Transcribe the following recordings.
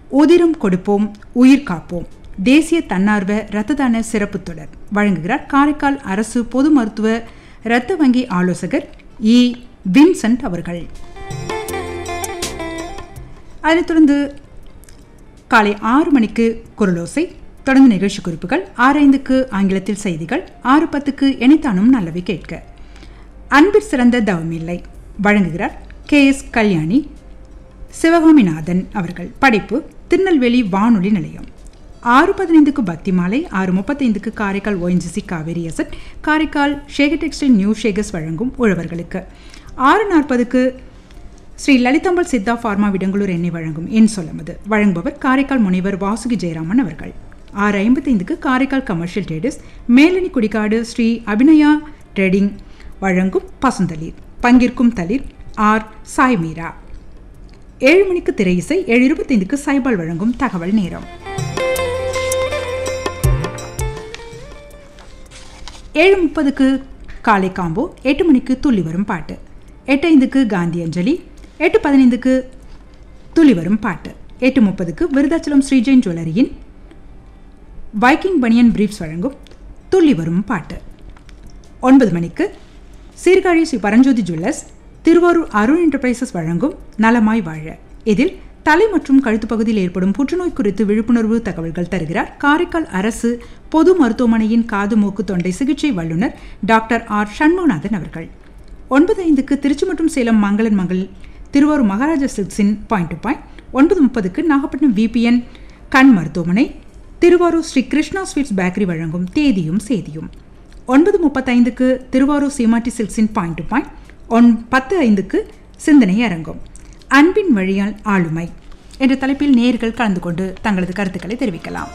உதிரம் கொடுப்போம் உயிர் காப்போம் தேசிய தன்னார்வ இரத்த தான சிறப்பு தொடர் வழங்குகிறார் காரைக்கால் அரசு பொது மருத்துவ இரத்த வங்கி ஆலோசகர் இ வின்சென்ட் அவர்கள் அதைத் தொடர்ந்து காலை ஆறு மணிக்கு குரலோசை தொடர்ந்து நிகழ்ச்சி குறிப்புகள் ஆறு ஐந்துக்கு ஆங்கிலத்தில் செய்திகள் ஆறு பத்துக்கு இணைத்தானும் நல்லவை கேட்க அன்பிற் சிறந்த தவமில்லை வழங்குகிறார் கே எஸ் கல்யாணி சிவகாமிநாதன் அவர்கள் படைப்பு திருநெல்வேலி வானொலி நிலையம் ஆறு பதினைந்துக்கு பக்தி மாலை ஆறு முப்பத்தைந்துக்கு Karaikal ONGC Kaveri asset Karaikal Shekar textile new Shekars வழங்கும் உழவர்களுக்கு ஆறு நாற்பதுக்கு ஸ்ரீ லலிதாம்பல் சித்தா ஃபார்மா விடங்களூர் எண்ணெய் வழங்கும் என் சொல்லமது வழங்குபவர் காரைக்கால் முனைவர் வாசுகி ஜெயராமன் அவர்கள் ஆறு ஐம்பத்தைந்துக்கு Karaikal commercial traders Melani Kudikadu Sri Abhinaya trading வழங்கும் பசுந்தளிர் பங்கேற்கும் தளிர் ஆர் சாய் மீரா ஏழு மணிக்கு திரை இசை ஏழு இருபத்தைந்துக்கு சைபால் வழங்கும் தகவல் நேரம் ஏழு முப்பதுக்கு காலை காம்போ எட்டு மணிக்கு துள்ளி வரும் பாட்டு எட்டு ஐந்துக்கு காந்தி அஞ்சலி எட்டு பதினைந்துக்கு துள்ளி வரும் பாட்டு எட்டு முப்பதுக்கு விருதாச்சலம் ஸ்ரீஜெயின் ஜுவல்லரியின் வைக்கிங் பனியன் பிரீப்ஸ் வழங்கும் துள்ளி வரும் பாட்டு ஒன்பது மணிக்கு சீர்காழி ஸ்ரீ பரஞ்சோதி ஜுவல்லர்ஸ் திருவாரூர் அருண் என்டர்பிரைசஸ் வழங்கும் நலமாய் வாழ இதில் தலை மற்றும் கழுத்து பகுதியில் ஏற்படும் புற்றுநோய் குறித்து விழிப்புணர்வு தகவல்கள் தருகிறார் காரைக்கால் அரசு பொது மருத்துவமனையின் காது மூக்கு தொண்டை சிகிச்சை வல்லுநர் டாக்டர் ஆர் சண்முகநாதன் அவர்கள் ஒன்பது ஐந்துக்கு திருச்சி மற்றும் சேலம் மங்களன் மங்கள் திருவாரூர் மகாராஜா சில்க்ஸின் பாயிண்ட் டு பாயிண்ட் ஒன்பது முப்பதுக்கு நாகப்பட்டினம் விபிஎன் கண் மருத்துவமனை திருவாரூர் ஸ்ரீ கிருஷ்ணா ஸ்வீட்ஸ் பேக்கரி வழங்கும் தேதியும் செய்தியும் ஒன்பது முப்பத்தைந்துக்கு திருவாரூர் சீமாட்டி சில்க்ஸின் பாயிண்ட் டு பாயிண்ட் ஒன் பத்து ஐந்துக்கு சிந்தனை அரங்கம் அன்பின் வழியால் ஆளுமை என்ற தலைப்பில் நேர்கள் கலந்து கொண்டு தங்களது கருத்துக்களை தெரிவிக்கலாம்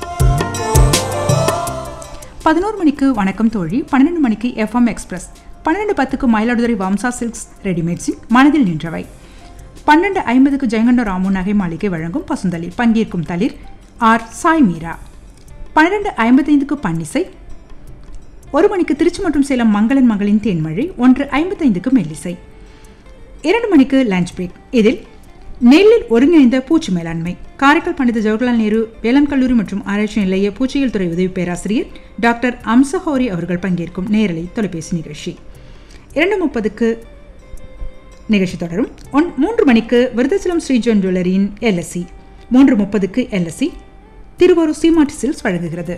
பதினோரு மணிக்கு வணக்கம் தோழி பன்னெண்டு மணிக்கு எஃப்எம் எக்ஸ்பிரஸ் பன்னெண்டு பத்துக்கு மயிலாடுதுறை வம்சா சில்க்ஸ் ரெடிமேட்ஸின் மனதில் நின்றவை பன்னெண்டு ஐம்பதுக்கு ஜெயங்கண்ட ராமு நகை மாளிகை வழங்கும் பசுந்தளிர் பங்கேற்கும் தளிர் ஆர் சாய் மீரா பன்னிரெண்டு ஐம்பத்தைந்துக்கு பன்னிசை ஒரு மணிக்கு திருச்சி மற்றும் சேலம் மங்களன் மகளின் தேன்மழை ஒன்று ஐம்பத்தைந்துக்கு மெல்லிசை இரண்டு மணிக்கு லஞ்ச் பிரேக் இதில் நெல்லில் ஒருங்கிணைந்த பூச்சி மேலாண்மை காரைக்கால் பண்டித ஜவஹர்லால் நேரு வேளாண் கல்லூரி மற்றும் ஆராய்ச்சி நிலைய பூச்சியியல் துறை உதவி பேராசிரியர் டாக்டர் அம்சஹௌரி அவர்கள் பங்கேற்கும் நேரலை தொலைபேசி நிகழ்ச்சி இரண்டு முப்பதுக்கு நிகழ்ச்சி தொடரும் ஒன் மூன்று மணிக்கு விருதாச்சலம் ஸ்ரீஜோன் ஜுவல்லரியின் எல்எஸ்சி மூன்று முப்பதுக்கு எல்எஸ்சி திருவாரூர் சீமாட்டி சில்ஸ் வழங்குகிறது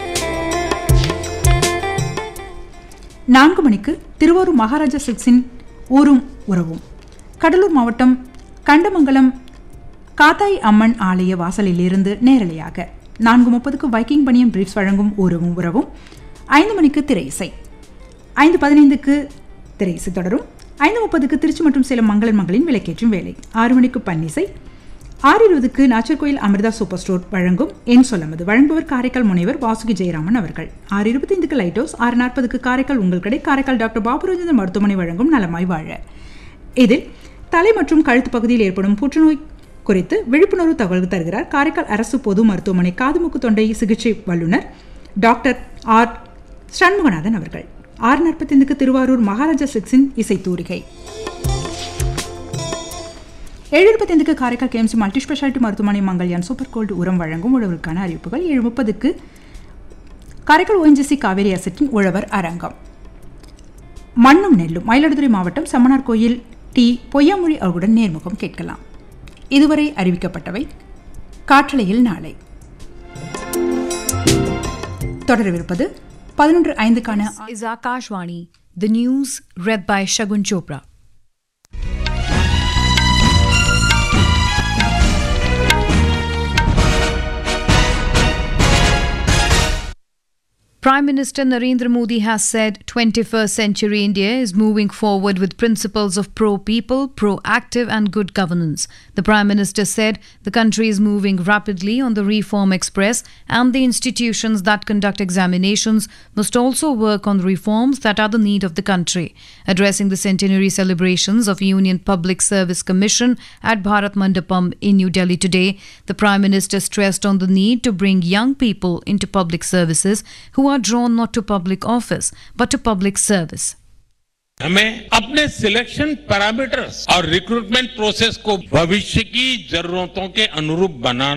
நான்கு மணிக்கு திருவாரூர் மகாராஜா சில்க்ஸின் ஊரும் உறவும் கடலூர் மாவட்டம் கண்டமங்கலம் காத்தாய் அம்மன் ஆலய வாசலில் இருந்து நேரலையாக நான்கு முப்பதுக்கு வைக்கிங் பணியம் பிரீஃப்ஸ் வழங்கும் ஊரவும் உறவும் ஐந்து மணிக்கு திரை இசை ஐந்து பதினைந்துக்கு திரை இசை தொடரும் ஐந்து முப்பதுக்கு திருச்சி மற்றும் சேலம் மங்களன் மகளின் விளக்கேற்றும் வேலை ஆறு மணிக்கு பன்னிசை ஆறு இருபதுக்கு நாச்சர்கோயில் அமிர்தா சூப்பர் ஸ்டோர் வழங்கும் என் சொல்லமது வழங்குபவர் காரைக்கால் முனைவர் வாசுகி ஜெயராமன் அவர்கள் ஆறு இருபத்தைந்துக்கு லைட் ஹவுஸ் ஆறு நாற்பதுக்கு காரைக்கால் உங்கள் கடை காரைக்கால் டாக்டர் பாபுராஜந்த மருத்துவமனை வழங்கும் நலமாய் வாழ இதில் தலை மற்றும் கழுத்து பகுதியில் ஏற்படும் புற்றுநோய் குறித்து விழிப்புணர்வு தகவல் தருகிறார் காரைக்கால் அரசு பொது மருத்துவமனை காதுமுக்கு தொண்டை சிகிச்சை வல்லுநர் டாக்டர் ஆர் சண்முகநாதன் அவர்கள் ஆறு நாற்பத்தைந்துக்கு திருவாரூர் மகாராஜா சிக்ஸின் இசை தூரிகை ஏழு இருபத்தைந்துக்கு காரைக்கால் கேஎம்சி மல்டி ஸ்பெஷாலிட்டி மருத்துவமனை மங்கல்யான் சூப்பர் கோல்டு உரம் வழங்கும் உழவருக்கான அறிவிப்புகள் ஏழு முப்பதுக்கு காரைக்கால் ஓஎன்ஜிசி காவேரி அசட்டின் உழவர் அரங்கம் மண்ணும் நெல்லும் மயிலாடுதுறை மாவட்டம் சமணார் கோயில் டி பொய்யாமொழி அவர்களுடன் நேர்முகம் கேட்கலாம் இதுவரை அறிவிக்கப்பட்டவை காற்றலையில் நாளை தொடரவிருப்பது பதினொன்று ஐந்துக்கான is Akashvani, the news read by Shagun Chopra. Prime Minister Narendra Modi has said 21st century India is moving forward with principles of pro people, proactive, and good governance. The Prime Minister said the country is moving rapidly on the reform express, and the institutions that conduct examinations must also work on reforms that are the need of the country. Addressing the centenary celebrations of Union Public Service Commission at Bharat Mandapam in New Delhi today, the Prime Minister stressed on the need to bring young people into public services who are drawn not to public office but to public service. हमें अपने selection parameters और recruitment process को भविष्य की जरूरतों के अनुरूप बनाना